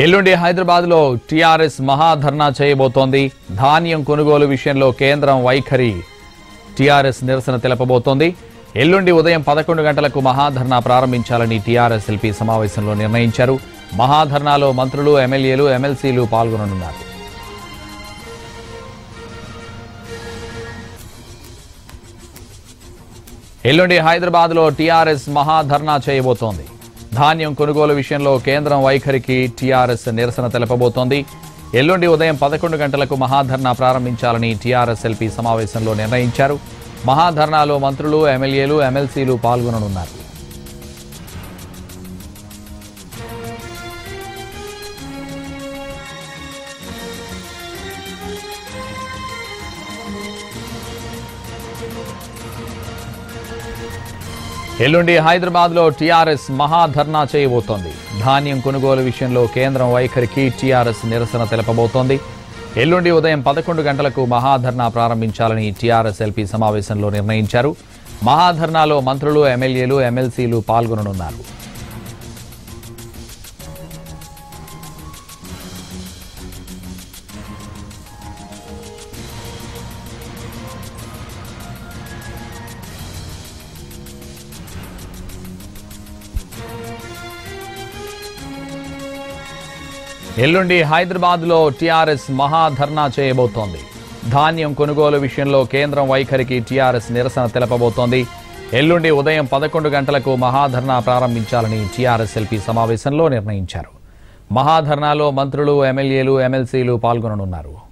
ఎల్లుండి హైదరాబాద్ లో టీఆర్ఎస్ మహాధర్నా చేయబోతోంది ధాన్యం కొనుగోలు విషయంలో కేంద్రం వైఖరి టీఆర్ఎస్ నిరసన తెలపబోతోంది ఎల్లుండి ఉదయం పదకొండు గంటలకు మహాధర్నా ప్రారంభించాలని టీఆర్ఎస్ ఎల్పీ సమావేశంలో నిర్ణయించారు మహాధర్నాలో మంత్రులు ఎమ్మెల్యేలు ఎమ్మెల్సీలు పాల్గొననున్నారు ఎల్లుండి హైదరాబాద్ లో టీఆర్ఎస్ మహాధర్నా చేయబోతోంది ధాన్యం కొనుగోలు విషయంలో కేంద్రం వైఖరికి టీఆర్ఎస్ నిరసన తెలపబోతోంది ఎల్లుండి ఉదయం పదకొండు గంటలకు మహాధర్నా ప్రారంభించాలని టీఆర్ఎస్ ఎల్పీ సమావేశంలో నిర్ణయించారు మహాధర్నాలో మంత్రులు ఎమ్మెల్యేలు ఎమ్మెల్సీలు పాల్గొననున్నారు ఎల్లుండి హైదరాబాద్ లో టీఆర్ఎస్ మహాధర్నా చేయబోతోంది ధాన్యం కొనుగోలు విషయంలో కేంద్రం వైఖరికి టీఆర్ఎస్ నిరసన తెలపబోతోంది ఎల్లుండి ఉదయం పదకొండు గంటలకు మహాధర్నా ప్రారంభించాలని టీఆర్ఎస్ ఎల్పీ సమావేశంలో నిర్ణయించారు మహాధర్నాలో మంత్రులు ఎమ్మెల్యేలు ఎమ్మెల్సీలు పాల్గొననున్నారు ఎల్లుండి హైదరాబాద్ లో టీఆర్ఎస్ మహాధర్నా చేయబోతోంది ధాన్యం కొనుగోలు విషయంలో కేంద్రం వైఖరికి టీఆర్ఎస్ నిరసన తెలపబోతోంది ఎల్లుండి ఉదయం పదకొండు గంటలకు మహాధర్నా ప్రారంభించాలని టీఆర్ఎస్ ఎల్పీ సమావేశంలో నిర్ణయించారు మహాధర్నాలో మంత్రులు ఎమ్మెల్యేలు ఎమ్మెల్సీలు పాల్గొననున్నారు